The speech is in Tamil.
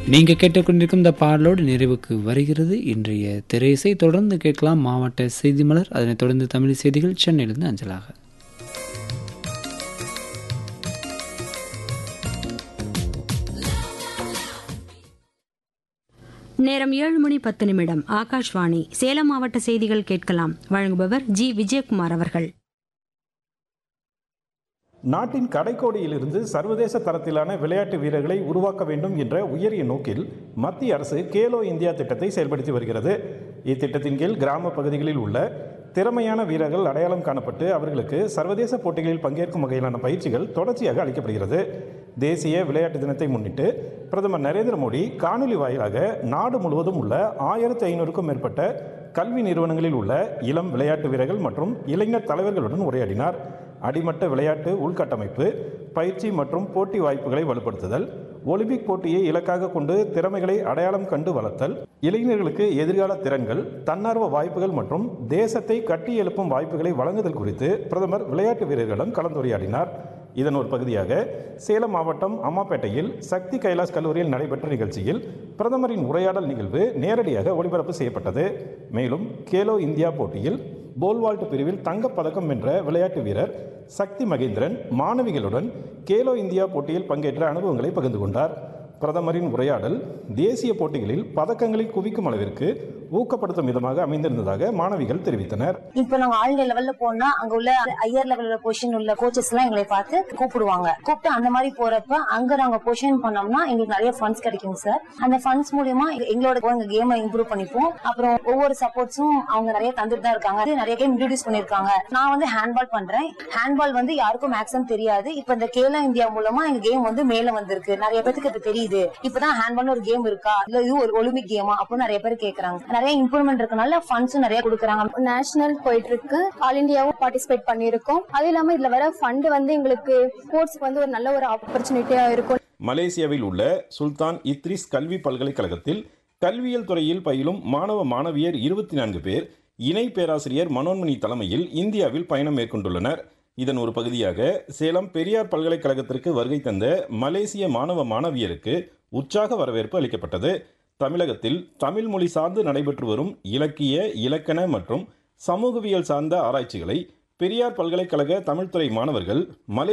நீங்கள் கேட்டுக்கொண்டிருக்கும் இந்த பாடலோடு நிறைவுக்கு வருகிறது இன்றைய திரையிசை தொடர்ந்து கேட்கலாம் மாவட்ட செய்தி மலர் அதனைத் தொடர்ந்து தமிழ் செய்திகள் சென்னையிலிருந்து அஞ்சலாக நேரம் ஏழு மணி பத்து நிமிடம் ஆகாஷ்வாணி சேலம் மாவட்ட செய்திகள் கேட்கலாம் வழங்குபவர் ஜி விஜயகுமார் அவர்கள் நாட்டின் கடைக்கோடியிலிருந்து சர்வதேச தரத்திலான விளையாட்டு வீரர்களை உருவாக்க வேண்டும் என்ற உயரிய நோக்கில் மத்திய அரசு கேலோ இந்தியா திட்டத்தை செயல்படுத்தி வருகிறது இத்திட்டத்தின் கீழ் கிராம பகுதிகளில் உள்ள திறமையான வீரர்கள் அடையாளம் காணப்பட்டு அவர்களுக்கு சர்வதேச போட்டிகளில் பங்கேற்கும் வகையிலான பயிற்சிகள் தொடர்ச்சியாக அளிக்கப்படுகிறது தேசிய விளையாட்டு தினத்தை முன்னிட்டு பிரதமர் நரேந்திர மோடி காணொலி வாயிலாக நாடு முழுவதும் உள்ள ஆயிரத்தி ஐநூறுக்கும் மேற்பட்ட கல்வி நிறுவனங்களில் உள்ள இளம் விளையாட்டு வீரர்கள் மற்றும் இளைஞர் தலைவர்களுடன் உரையாடினார் அடிமட்ட விளையாட்டு உள்கட்டமைப்பு பயிற்சி மற்றும் போட்டி வாய்ப்புகளை வலுப்படுத்துதல் ஒலிம்பிக் போட்டியை இலக்காக கொண்டு திறமைகளை அடையாளம் கண்டு வளர்த்தல் இளைஞர்களுக்கு எதிர்கால திறன்கள் தன்னார்வ வாய்ப்புகள் மற்றும் தேசத்தை கட்டியெழுப்பும் வாய்ப்புகளை வழங்குதல் குறித்து பிரதமர் விளையாட்டு வீரர்களிடம் கலந்துரையாடினார் இதன் ஒரு பகுதியாக சேலம் மாவட்டம் அம்மாப்பேட்டையில் சக்தி கைலாஸ் கல்லூரியில் நடைபெற்ற நிகழ்ச்சியில் பிரதமரின் உரையாடல் நிகழ்வு நேரடியாக ஒளிபரப்பு செய்யப்பட்டது மேலும் கேலோ இந்தியா போட்டியில் போல்வால்ட் பிரிவில் தங்கப்பதக்கம் வென்ற விளையாட்டு வீரர் சக்தி மகேந்திரன் மாணவிகளுடன் கேலோ இந்தியா போட்டியில் பங்கேற்ற அனுபவங்களை பகிர்ந்து கொண்டார் பிரதமரின் உரையாடல் தேசிய போட்டிகளில் பதக்கங்களை குவிக்கும் அளவிற்கு ஊக்கப்படுத்தும் விதமாக அமைந்திருந்ததாக மாணவிகள் தெரிவித்தனர் இப்போ நாங்க ஆல் இந்தியா லெவல்ல போனா அங்க உள்ள ஹையர் லெவல்ல பொசிஷன் உள்ள கோச்சஸ் எல்லாம் எங்களை பார்த்து கூப்பிடுவாங்க கூப்பிட்டு அந்த மாதிரி போறப்ப அங்க நாங்க பொசிஷன் பண்ணோம்னா எங்களுக்கு நிறைய ஃபண்ட்ஸ் கிடைக்கும் சார் அந்த ஃபண்ட்ஸ் மூலியமா எங்களோட எங்க கேமை இம்ப்ரூவ் பண்ணிப்போம் அப்புறம் ஒவ்வொரு சப்போர்ட்ஸும் அவங்க நிறைய தந்துட்டு தான் இருக்காங்க அது நிறைய கேம் இன்ட்ரடியூஸ் பண்ணிருக்காங்க நான் வந்து ஹேண்ட்பால் பண்றேன் ஹேண்ட்பால் வந்து யாருக்கும் மேக்ஸிமம் தெரியாது இப்ப இந்த கேலோ இந்தியா மூலமா எங்க கேம் வந்து மேல வந்திருக்கு நிறைய பேருக்கு இது தெரியுது இப்பதான் ஹேண்ட்பால் ஒரு கேம் இருக்கா இல்ல இது ஒரு ஒலிம்பிக் கேமா அப்படின்னு நிறைய பேர் கேக்குறாங்க நிறைய இம்ப்ரூவ்மெண்ட் இருக்கனால ஃபண்ட்ஸும் நிறைய கொடுக்குறாங்க நேஷனல் போயிட்டு இருக்கு ஆல் இந்தியாவும் பார்ட்டிசிபேட் பண்ணியிருக்கோம் அது இல்லாம இதுல வர ஃபண்ட் வந்து எங்களுக்கு ஸ்போர்ட்ஸ்க்கு வந்து ஒரு நல்ல ஒரு ஆப்பர்ச்சுனிட்டியா இருக்கும் மலேசியாவில் உள்ள சுல்தான் இத்ரிஸ் கல்வி பல்கலைக்கழகத்தில் கல்வியியல் துறையில் பயிலும் மாணவ மாணவியர் இருபத்தி நான்கு பேர் இணை பேராசிரியர் மனோன்மணி தலைமையில் இந்தியாவில் பயணம் மேற்கொண்டுள்ளனர் இதன் ஒரு பகுதியாக சேலம் பெரியார் பல்கலைக்கழகத்திற்கு வருகை தந்த மலேசிய மாணவ மாணவியருக்கு உற்சாக வரவேற்பு அளிக்கப்பட்டது தமிழகத்தில் தமிழ் மொழி சார்ந்து நடைபெற்று வரும் இலக்கிய இலக்கண மற்றும் சமூகவியல் சார்ந்த ஆராய்ச்சிகளை பெரியார் பல்கலைக்கழக தமிழ்துறை மாணவர்கள் மலே